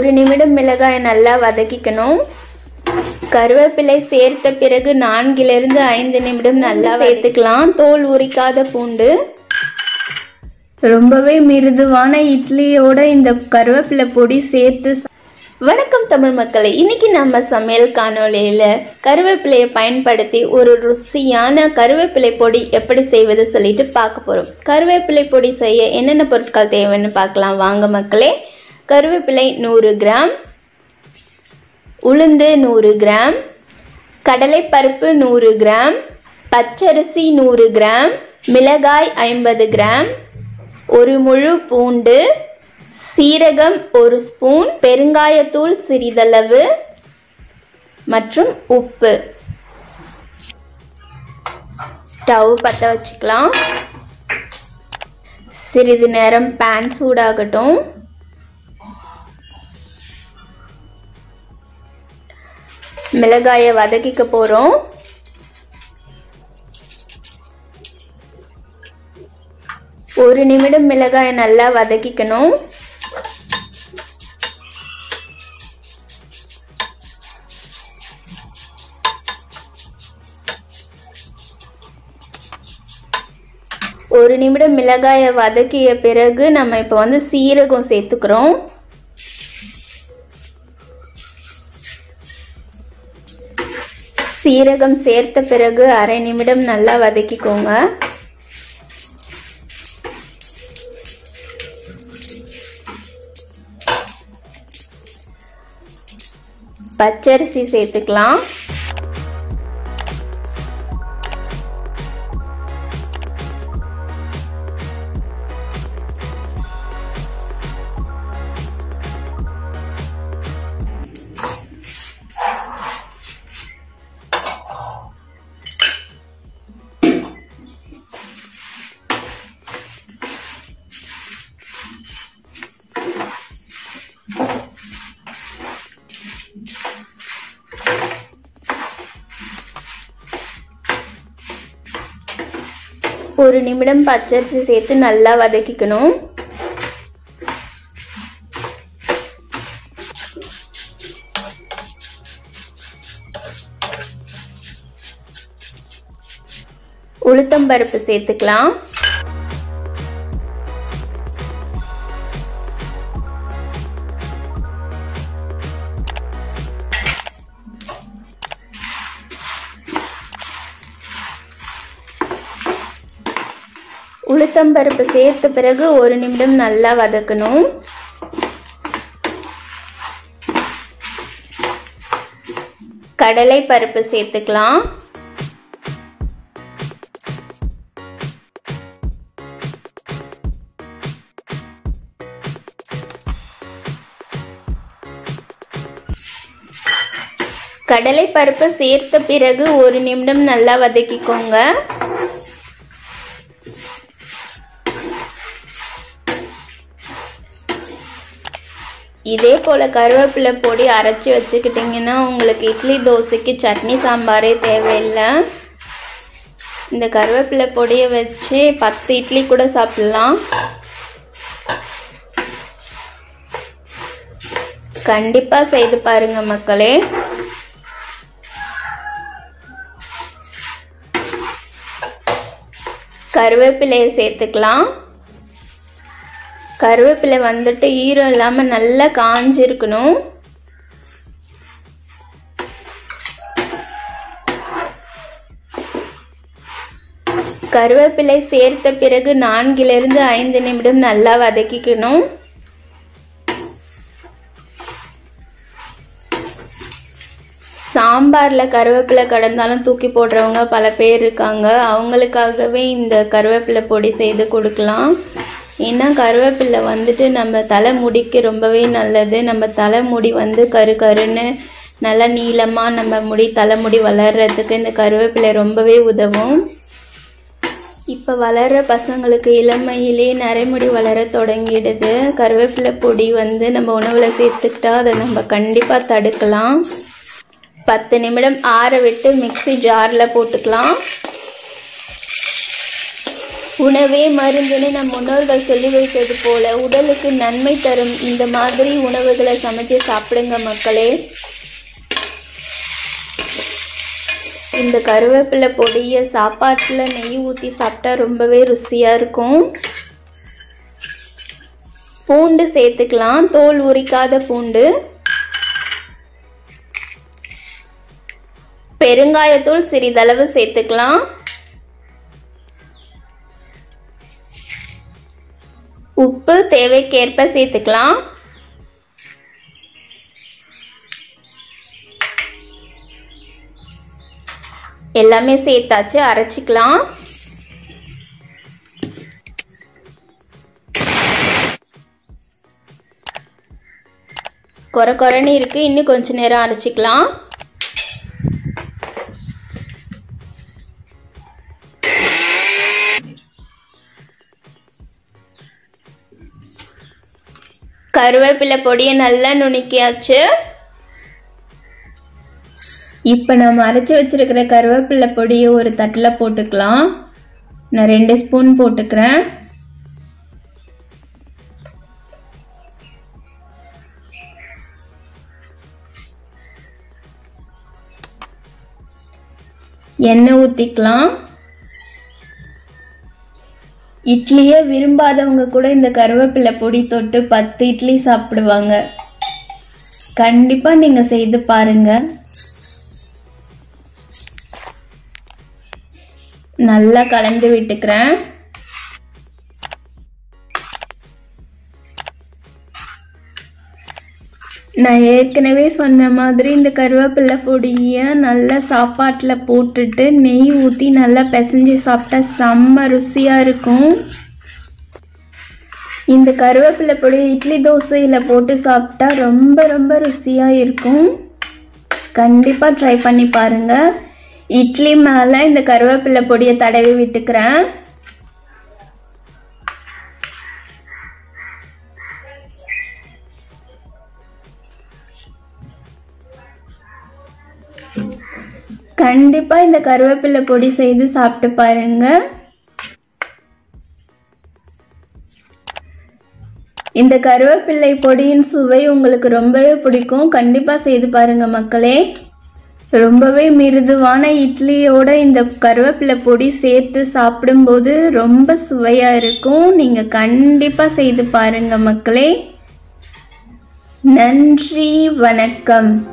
ஒரு நிமிடம் மிளகாயை நல்லா வதக்கிக்கணும் கருவேப்பிலை சேர்த்த பிறகு நான்கிலிருந்து ஐந்து நிமிடம் நல்லா சேர்த்துக்கலாம் தோல் உரிக்காத பூண்டு ரொம்பவே மிருதுவான இட்லியோட இந்த கருவேப்பிலை பொடி சேர்த்து வணக்கம் தமிழ் மக்களே இன்னைக்கு நம்ம சமையல் காணொளியில் கருவேப்பிலையை பயன்படுத்தி ஒரு ருசியான கருவேப்பிலை பொடி எப்படி செய்வது சொல்லிட்டு பார்க்க போகிறோம் கருவேப்பிலை பொடி செய்ய என்னென்ன பொருட்கள் தேவைன்னு பார்க்கலாம் வாங்க மக்களே கருவேப்பிலை நூறு கிராம் உளுந்து நூறு கிராம் கடலைப்பருப்பு நூறு கிராம் பச்சரிசி நூறு கிராம் மிளகாய் ஐம்பது கிராம் ஒரு முழு பூண்டு சீரகம் ஒரு ஸ்பூன் பெருங்காயத்தூள் சிறிதளவு மற்றும் உப்பு ஸ்டவ் பற்ற வச்சுக்கலாம் சிறிது நேரம் பேன் சூடாகட்டும் மிளகாயை வதக்கிக்க போகிறோம் ஒரு நிமிடம் மிளகாயை நல்லா வதக்கிக்கணும் ஒரு நிமிடம் மிளகாயை வதக்கிய பிறகு நம்ம இப்போ வந்து சீரகம் சேர்த்துக்கிறோம் சீரகம் சேர்த்த பிறகு அரை நிமிடம் நல்லா வதக்கிக்கோங்க பச்சரிசி சேர்த்துக்கலாம் ஒரு நிமிடம் பச்சரிசி சேர்த்து நல்லா வதக்கிக்கணும் உளுத்தம் பருப்பு சேர்த்துக்கலாம் உளுத்தம்பருப்பு சேர்த்த பிறகு ஒரு நிமிடம் நல்லா வதக்கணும் கடலை பருப்பு சேர்த்துக்கலாம் கடலை பருப்பு சேர்த்த பிறகு ஒரு நிமிடம் நல்லா வதக்கிக்கோங்க இதே போல் கருவேப்பிலை பொடி அரைச்சி வச்சுக்கிட்டிங்கன்னா உங்களுக்கு இட்லி தோசைக்கு சட்னி சாம்பாரே தேவையில்லை இந்த கருவேப்பிலை பொடியை வச்சு பத்து இட்லி கூட சாப்பிட்லாம் கண்டிப்பாக செய்து பாருங்க மக்களே கருவேப்பிலையை சேர்த்துக்கலாம் கருவேப்பிலை வந்துட்டு ஈரம் இல்லாமல் நல்லா காஞ்சிருக்கணும் கருவேப்பிலை சேர்த்த பிறகு நான்கிலிருந்து ஐந்து நிமிடம் நல்லா வதக்கிக்கணும் சாம்பாரில் கருவேப்பிலை கடந்தாலும் தூக்கி போடுறவங்க பல பேர் இருக்காங்க அவங்களுக்காகவே இந்த கருவேப்பிலை பொடி செய்து கொடுக்கலாம் ஏன்னா கருவேப்பிலை வந்துட்டு நம்ம தலைமுடிக்கு ரொம்பவே நல்லது நம்ம தலைமுடி வந்து கரு கருன்னு நல்லா நீளமாக நம்ம முடி தலைமுடி வளர்கிறதுக்கு இந்த கருவேப்பிலை ரொம்பவே உதவும் இப்போ வளர்கிற பசங்களுக்கு இளமையிலே நரைமுடி வளர தொடங்கிடுது கருவேப்பிலை பொடி வந்து நம்ம உணவில் சேர்த்துக்கிட்டா அதை நம்ம கண்டிப்பாக தடுக்கலாம் பத்து நிமிடம் ஆற விட்டு மிக்சி ஜாரில் போட்டுக்கலாம் உணவே மருந்துன்னு நம் முன்னோர்கள் சொல்லி வைத்தது போல உடலுக்கு நன்மை தரும் இந்த மாதிரி உணவுகளை சமைச்சு சாப்பிடுங்க மக்களே இந்த கருவேப்பிலை பொடியை சாப்பாட்டில் நெய் ஊற்றி சாப்பிட்டா ரொம்பவே ருசியாக இருக்கும் பூண்டு சேர்த்துக்கலாம் தோல் உரிக்காத பூண்டு பெருங்காயத்தூள் சிறிதளவு சேர்த்துக்கலாம் உப்பு தேவைக்கேற்ப சேர்த்துக்கலாம் எல்லாமே சேர்த்தாச்சு அரைச்சிக்கலாம் குறை குறைன்னு இருக்கு இன்னும் கொஞ்ச நேரம் அரைச்சிக்கலாம் கருவேப்பிலை பொடியை நல்லா நுணுக்கியாச்சு இப்போ நம்ம அரைச்சி வச்சிருக்கிற கருவேப்பிலை பொடியை ஒரு தட்டில் போட்டுக்கலாம் நான் ரெண்டு ஸ்பூன் போட்டுக்கிறேன் எண்ணெய் ஊற்றிக்கலாம் இட்லியே விரும்பாதவங்க கூட இந்த கருவேப்பிலை பொடி தொட்டு பத்து இட்லி சாப்பிடுவாங்க கண்டிப்பாக நீங்கள் செய்து பாருங்கள் நல்லா கலந்து விட்டுக்கிறேன் நான் ஏற்கனவே சொன்ன மாதிரி இந்த கருவேப்பிலை பொடியை நல்லா சாப்பாட்டில் போட்டுட்டு நெய் ஊற்றி நல்லா பிசைஞ்சு சாப்பிட்டா செம்ம ருசியாக இருக்கும் இந்த கருவேப்பிலை பொடி இட்லி தோசையில் போட்டு சாப்பிட்டா ரொம்ப ரொம்ப ருசியாக இருக்கும் கண்டிப்பாக ட்ரை பண்ணி பாருங்கள் இட்லி மேலே இந்த கருவேப்பிலை பொடியை தடவி விட்டுக்கிறேன் கண்டிப்பாக இந்த கருவேப்பிலை பொடி செய்து சாப்பிட்டு பாருங்க இந்த கருவேப்பிள்ளை பொடியின் சுவை உங்களுக்கு ரொம்பவே பிடிக்கும் கண்டிப்பாக செய்து பாருங்க மக்களே ரொம்பவே மிருதுவான இட்லியோட இந்த கருவேப்பிலை பொடி சேர்த்து சாப்பிடும்போது ரொம்ப சுவையாக இருக்கும் நீங்கள் கண்டிப்பாக செய்து பாருங்க மக்களே நன்றி வணக்கம்